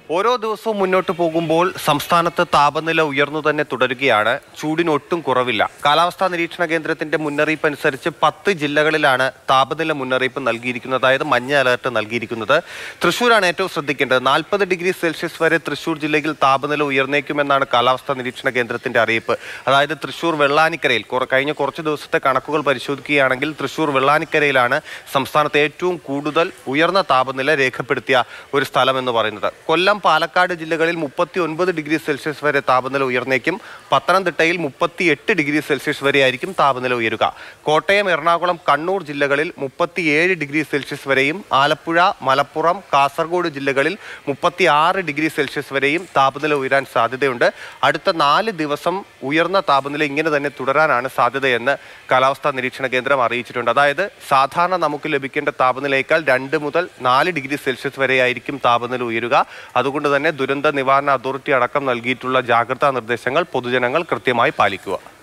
ഓരോ ദിവസവും മുന്നോട്ട് പോകുമ്പോൾ സംസ്ഥാനത്ത് താപനില ഉയർന്നു തന്നെ തുടരുകയാണ് ചൂടിന് ഒട്ടും കുറവില്ല കാലാവസ്ഥാ നിരീക്ഷണ കേന്ദ്രത്തിന്റെ മുന്നറിയിപ്പ് അനുസരിച്ച് പത്ത് ജില്ലകളിലാണ് താപനില മുന്നറിയിപ്പ് നൽകിയിരിക്കുന്നത് അതായത് മഞ്ഞ അലർട്ട് നൽകിയിരിക്കുന്നത് തൃശ്ശൂരാണ് ഏറ്റവും ശ്രദ്ധിക്കേണ്ടത് നാൽപ്പത് ഡിഗ്രി സെൽഷ്യസ് വരെ തൃശ്ശൂർ ജില്ലയിൽ താപനില ഉയർന്നേക്കുമെന്നാണ് കാലാവസ്ഥാ നിരീക്ഷണ കേന്ദ്രത്തിന്റെ അറിയിപ്പ് അതായത് തൃശ്ശൂർ വെള്ളാനിക്കരയിൽ കുറ- കഴിഞ്ഞ കുറച്ച് ദിവസത്തെ കണക്കുകൾ പരിശോധിക്കുകയാണെങ്കിൽ തൃശ്ശൂർ വെള്ളാനിക്കരയിലാണ് സംസ്ഥാനത്ത് ഏറ്റവും കൂടുതൽ ഉയർന്ന താപനില രേഖപ്പെടുത്തിയ ഒരു സ്ഥലം എന്ന് പറയുന്നത് കൊല്ലം പാലക്കാട് ജില്ലകളിൽ മുപ്പത്തി ഒൻപത് ഡിഗ്രി സെൽഷ്യസ് വരെ താപനില ഉയർന്നേക്കും പത്തനംതിട്ടയിൽ മുപ്പത്തി എട്ട് ഡിഗ്രി സെൽഷ്യസ് വരെ ആയിരിക്കും താപനില ഉയരുക കോട്ടയം എറണാകുളം കണ്ണൂർ ജില്ലകളിൽ മുപ്പത്തിയേഴ് ഡിഗ്രി സെൽഷ്യസ് വരെയും ആലപ്പുഴ മലപ്പുറം കാസർഗോഡ് ജില്ലകളിൽ മുപ്പത്തി ആറ് ഡിഗ്രി സെൽഷ്യസ് വരെയും താപനില ഉയരാൻ സാധ്യതയുണ്ട് അടുത്ത നാല് ദിവസം ഉയർന്ന താപനില ഇങ്ങനെ തന്നെ തുടരാനാണ് സാധ്യതയെന്ന് കാലാവസ്ഥാ നിരീക്ഷണ കേന്ദ്രം അറിയിച്ചിട്ടുണ്ട് അതായത് സാധാരണ നമുക്ക് ലഭിക്കേണ്ട താപനിലയേക്കാൾ രണ്ട് മുതൽ നാല് ഡിഗ്രി സെൽഷ്യസ് വരെയായിരിക്കും താപനില ഉയരുക അതുകൊണ്ട് തന്നെ ദുരന്ത നിവാരണ അതോറിറ്റി അടക്കം നൽകിയിട്ടുള്ള ജാഗ്രതാ നിർദ്ദേശങ്ങൾ പൊതുജനങ്ങൾ കൃത്യമായി പാലിക്കുക